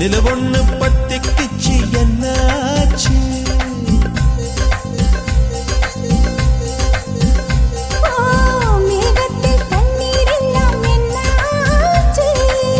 நிலவொண்ணு பத்திக்குச்சு என்னாச்சு ஓ மேகத்தில் தண்ணீர் எல்லாம் என்னாச்சு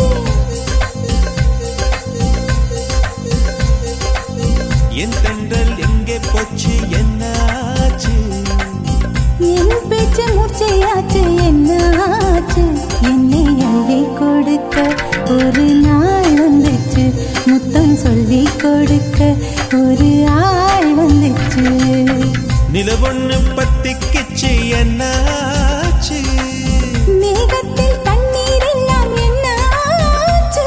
என் தென்றல் எங்கே போச்சு என்னாச்சு என் பேச்சு மூர்ச்சையாச்சு என்னாச்சு என்னை அள்ளி கொடுக்க ஒரு நாள் வந்துச்சு முத்தம் சொல்லி கொடுக்க ஒரு ஆள் வந்துச்சு நிலவொண்ணு பத்திக்குச்சு என்னாச்சு மேகத்தில் தண்ணீர் எல்லாம் என்னாச்சு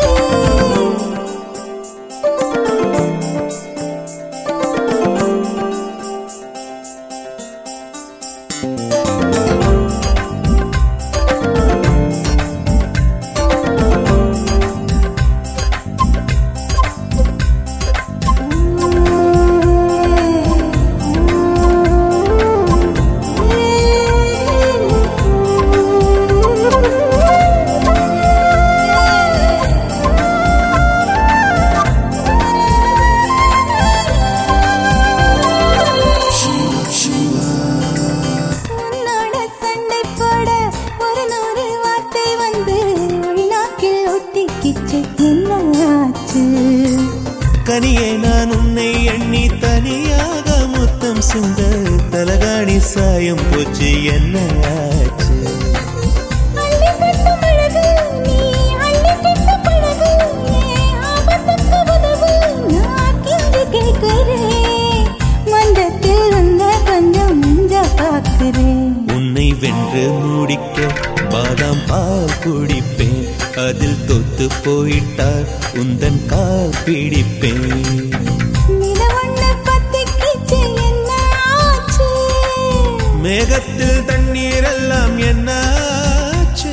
உன்னோட சண்டை போட ஒரு நூறு வார்த்தை வந்து உள்நாக்கில் ஒட்டிக்கிச்சு என்ன ஆச்சு கனியே நான் உன்னை எண்ணி தனியாக முத்தம் சிந்த தலகாணி சாயம் போச்சு என்ன ஆச்சு அள்ளி கட்டும் அழகு நீ அள்ளி கெட்ட பழகு ஏன் ஆபத்துக்கு உதவு நான் கெஞ்சி கேட்கிறேன் மந்தத்தில் வந்த கொஞ்சம் மிஞ்ச பார்க்கிறேன் உன்னை வென்று முடிக்க பாதாம் பால் குடிப்பேன் அதில் தொத்து போயிட்டால் உந்தன் கால் பிடிப்பேன் நிலவொண்ணு பத்திக்கிச்சு என்ன ஆச்சு மேகத்தில் தண்ணீர் எல்லாம் என்னாச்சு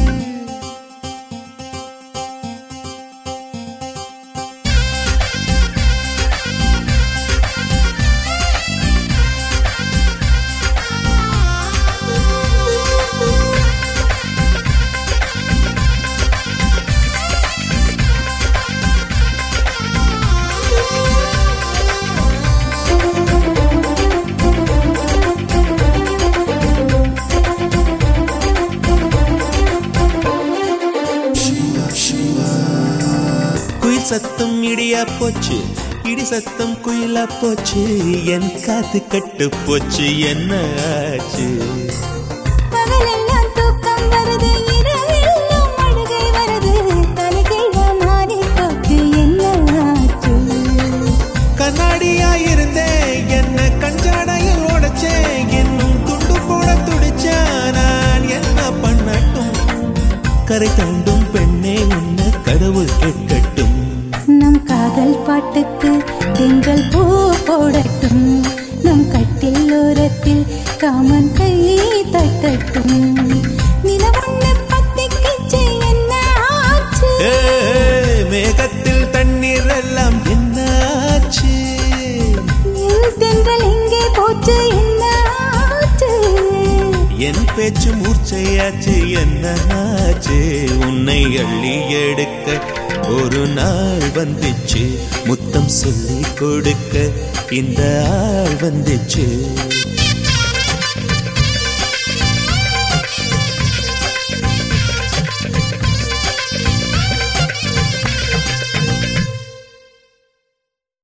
குயில் சத்தம் இடியா போச்சு இடி சத்தம் குயிலா போச்சு என் காத்து கட்டு போச்சு என்ன ஆச்சு பகலெல்லாம் தூக்கம் வருது இரவெல்லாம் அழுகை வருது தலைகீழ மாறி போச்சு என்ன ஆச்சு கண்ணாடியா இருந்தேன் என்ன கஞ்சாடையில் உடைச்சேன் இன்னும் துண்டு போட துடிச்சா நான் என்ன பண்ணட்டும் கரை தாண்டும் பெண்ணே உன்னை கடவுள் கேட்கட்டும் நம் காதல் பாட்டுக்கு திங்கள் பூ போடட்டும் நம் கட்டில் ஓரத்தில் காமன் கை தட்டட்டும் நிலவொண்ணு பத்திக்கிச்சு என்ன ஆச்சு ஏ, மேகத்தில் தண்ணீர் எல்லாம் என்னாச்சு என் தென்றல் எங்கே போச்சு என்ன ஆச்சு என் பேச்சு மூர்ச்சையாச்சு என்ன ஆச்சு உன்னை அள்ளி எடுக்க ஒரு நாள் வந்துச்சு முத்தம் சொல்லி கொடுக்க இந்த ஆள் வந்துச்சு